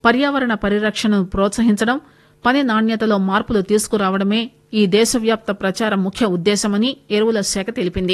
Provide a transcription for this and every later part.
పర్యావరణ పరిరక్షణను ప్రోత్సహించడం పని నాణ్యతలో మార్పులు తీసుకురావడమే ఈ దేశవ్యాప్త ప్రచారం ముఖ్య ఉద్దేశమని ఎరువుల శాఖ తెలిపింది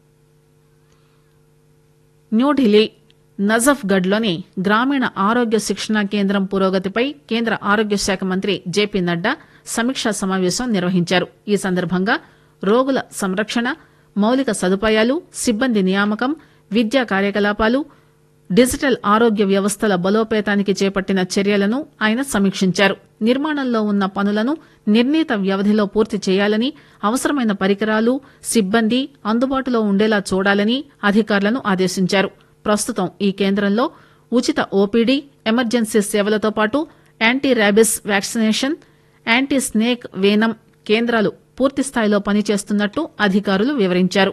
న్యూఢిల్లీ నజఫ్గఢ్ లోని గ్రామీణ ఆరోగ్య శిక్షణా కేంద్రం పురోగతిపై కేంద్ర ఆరోగ్య శాఖ మంత్రి జేపీ నడ్డా సమీక్షా సమావేశం నిర్వహించారు ఈ సందర్భంగా రోగుల సంరక్షణ మౌలిక సదుపాయాలు సిబ్బంది నియామకం విద్యా కార్యకలాపాలు డిజిటల్ ఆరోగ్య వ్యవస్థల బలోపేతానికి చేపట్టిన చర్యలను ఆయన సమీక్షించారు నిర్మాణంలో ఉన్న పనులను నిర్ణీత వ్యవధిలో పూర్తి చేయాలని అవసరమైన పరికరాలు సిబ్బంది అందుబాటులో ఉండేలా చూడాలని అధికారులను ఆదేశించారు ప్రస్తుతం ఈ కేంద్రంలో ఉచిత ఓపీడీ ఎమర్జెన్సీ సేవలతో పాటు anti rabies vaccination anti snake venom కేంద్రాలు పూర్తిస్థాయిలో పనిచేస్తున్నట్టు అధికారులు వివరించారు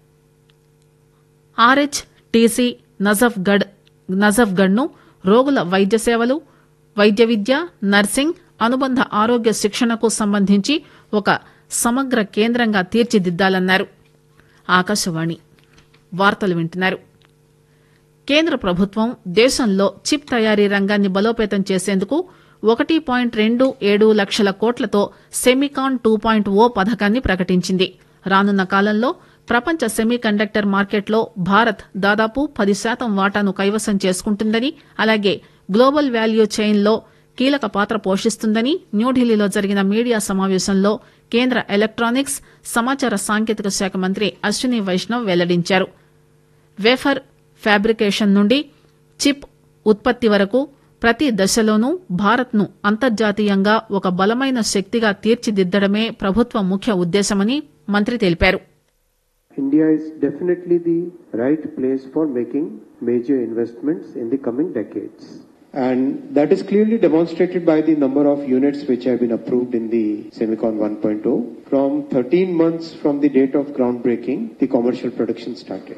ఆర్హెచ్ టీసీ నజఫ్గఢ్ నజఫ్గఢ్ ను రోగుల వైద్య సేవలు వైద్య విద్య నర్సింగ్ అనుబంధ ఆరోగ్య శిక్షణకు సంబంధించి ఒక సమగ్ర కేంద్రంగా తీర్చిదిద్దాలన్నారు ఆకాశవాణి వార్తలు వింటున్నారు కేంద్ర ప్రభుత్వం దేశంలో చిప్ తయారీ రంగాన్ని బలోపేతం చేసేందుకు ఒకటి పాయింట్ రెండు ఏడు లక్షల కోట్లతో సెమికాన్ టూ పాయింట్ ఓ పథకాన్ని ప్రకటించింది రానున్న కాలంలో ప్రపంచ సెమీ కండక్టర్ మార్కెట్లో భారత్ దాదాపు పది శాతం వాటాను కైవసం చేసుకుంటుందని అలాగే గ్లోబల్ వాల్యూ చైన్లో కీలక పాత్ర పోషిస్తుందని న్యూఢిల్లీలో జరిగిన మీడియా సమావేశంలో కేంద్ర ఎలక్టానిక్స్ సమాచార సాంకేతిక శాఖ మంత్రి అశ్విని వైష్ణవ్ వెల్లడించారు వేఫర్ ఫ్యాబ్రికేషన్ నుండి చిప్ ఉత్పత్తి వరకు ప్రతి దశలోనూ భారత్ను అంతర్జాతీయంగా ఒక బలమైన శక్తిగా తీర్చిదిద్దడమే ప్రభుత్వ ముఖ్య ఉద్దేశమని మంత్రి తెలిపారు India is definitely the right place for making major investments in the coming decades. And that is clearly demonstrated by the number of units which have been approved in the Semicon 1.0. From 13 months from the date of groundbreaking, the commercial production started.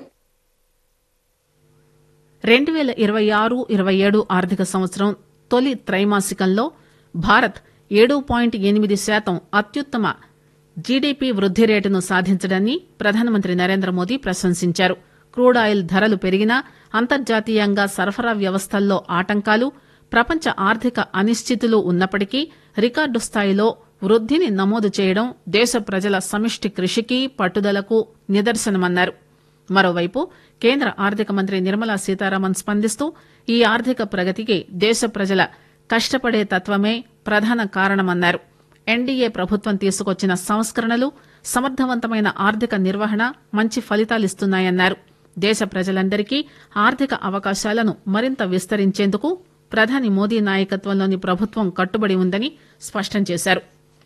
రెండు పేల ఇరవై ఆరు ఇరవై ఏడు ఆర్థిక సంవత్సరం తొలి త్రైమాసికంలో భారత్ ఏడు పాయింట్ ఎనిమిది శాతం అత్యుత్తమ జీడీపీ వృద్ది రేటును సాధించడాన్ని ప్రధానమంత్రి నరేంద్ర మోదీ ప్రశంసించారు క్రూడ్ ఆయిల్ ధరలు పెరిగినా అంతర్జాతీయంగా సరఫరా వ్యవస్థల్లో ఆటంకాలు ప్రపంచ ఆర్థిక అనిశ్చితులు ఉన్నప్పటికీ రికార్డు స్థాయిలో వృద్దిని నమోదు చేయడం దేశ ప్రజల సమిష్టి కృషికి పట్టుదలకు నిదర్శనమన్నారు మరోవైపు కేంద్ర ఆర్థిక మంత్రి నిర్మలా సీతారామన్ స్పందిస్తూ ఈ ఆర్థిక ప్రగతికి దేశ ప్రజల కష్టపడే తత్వమే ప్రధాన కారణమన్నారు ఎన్డీఏ ప్రభుత్వం తీసుకొచ్చిన సంస్కరణలు సమర్థవంతమైన ఆర్థిక నిర్వహణ మంచి ఫలితాలిస్తున్నాయన్నారు దేశ ప్రజలందరికీ ఆర్థిక అవకాశాలను మరింత విస్తరించేందుకు ప్రధాని మోదీ నాయకత్వంలోని ప్రభుత్వం కట్టుబడి ఉందని స్పష్టం చేశారు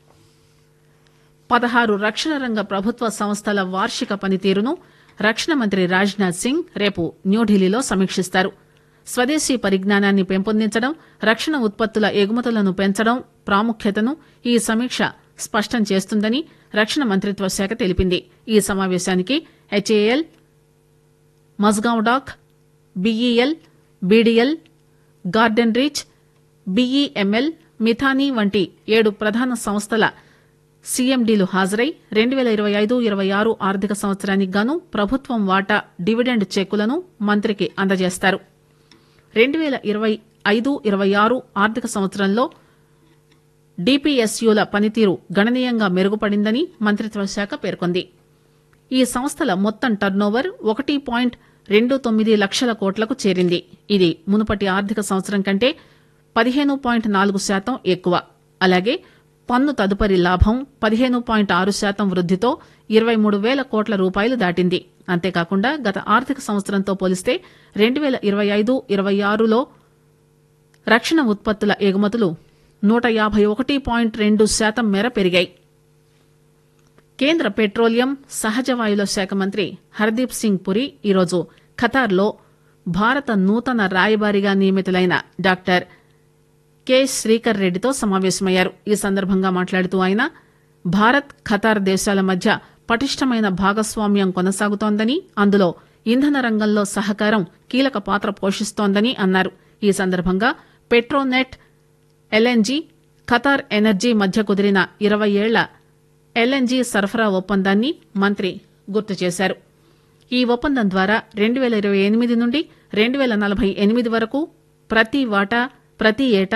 పదహారు రక్షణ రంగ ప్రభుత్వ సంస్థల వార్షిక పనితీరును రక్షణ మంత్రి రాజ్నాథ్ సింగ్ రేపు న్యూఢిల్లీలో సమీక్షిస్తారు స్వదేశీ పరిజ్ఞానాన్ని పెంపొందించడం రక్షణ ఉత్పత్తుల ఎగుమతులను పెంచడం ప్రాముఖ్యతను ఈ సమీక్ష స్పష్టం చేస్తుందని రక్షణ మంత్రిత్వ శాఖ తెలిపింది ఈ సమావేశానికి HAL Mazagon dock BEL BDL garden reach BEML Midhani వంటి ఏడు ప్రధాన సంస్థల సీఎండీలు హాజరై రెండు పేల ఇరవై ఐదు ఇరవై ఆరు ఆర్థిక సంవత్సరానికి గాను ప్రభుత్వం వాటా డివిడెండ్ చెక్కులను మంత్రికి అందజేస్తారు రెండు పేల ఇరవై ఐదు ఇరవై ఆరు ఆర్థిక సంవత్సరంలో డిపిఎస్యుల పనితీరు గణనీయంగా మెరుగుపడిందని మంత్రిత్వ శాఖ పేర్కొంది ఈ సంస్థల మొత్తం టర్నోవర్ ఒకటి పాయింట్ రెండు తొమ్మిది లక్షల కోట్లకు చేరింది ఇది మునుపటి ఆర్థిక సంవత్సరం కంటే పదిహేను పాయింట్ నాలుగు శాతం ఎక్కువ అలాగే పన్ను తదుపరి లాభం పదిహేను పాయింట్ ఆరు శాతం వృద్దితో ఇరవై మూడు వేల కోట్ల రూపాయలు దాటింది అంతేకాకుండా గత ఆర్థిక సంవత్సరంతో పోలిస్తే రెండు పేల ఇరవై ఐదు ఇరవై ఆరులో రక్షణ ఉత్పత్తుల ఎగుమతులు నూట యాభై ఒకటి పాయింట్ రెండు శాతం మేర పెరిగాయి కేంద్ర పెట్రోలియం సహజ వాయువుల శాఖ మంత్రి హర్దీప్ సింగ్ పురి ఈరోజు ఖతార్లో భారత నూతన రాయబారిగా నియమితులైన డాక్టర్ కె శ్రీకర్ రెడ్డితో సమావేశమయ్యారు ఈ సందర్భంగా మాట్లాడుతూ ఆయన భారత్ ఖతార్ దేశాల మధ్య పటిష్టమైన భాగస్వామ్యం కొనసాగుతోందని అందులో ఇంధన రంగంలో సహకారం కీలక పాత్ర పోషిస్తోందని అన్నారు ఈ సందర్భంగా పెట్రోనెట్ ఎల్ఎన్జీ ఖతార్ ఎనర్జీ మధ్య కుదిరిన ఇరవై ఏళ్ల ఎల్ఎన్జీ సరఫరా ఒప్పందాన్ని మంత్రి గుర్తు చేశారు ఈ ఒప్పందం ద్వారా రెండు పేల ఇరవై ఎనిమిది నుండి రెండు పేల నలభై ఎనిమిది వరకు ప్రతి వాటా ప్రతి ఏటా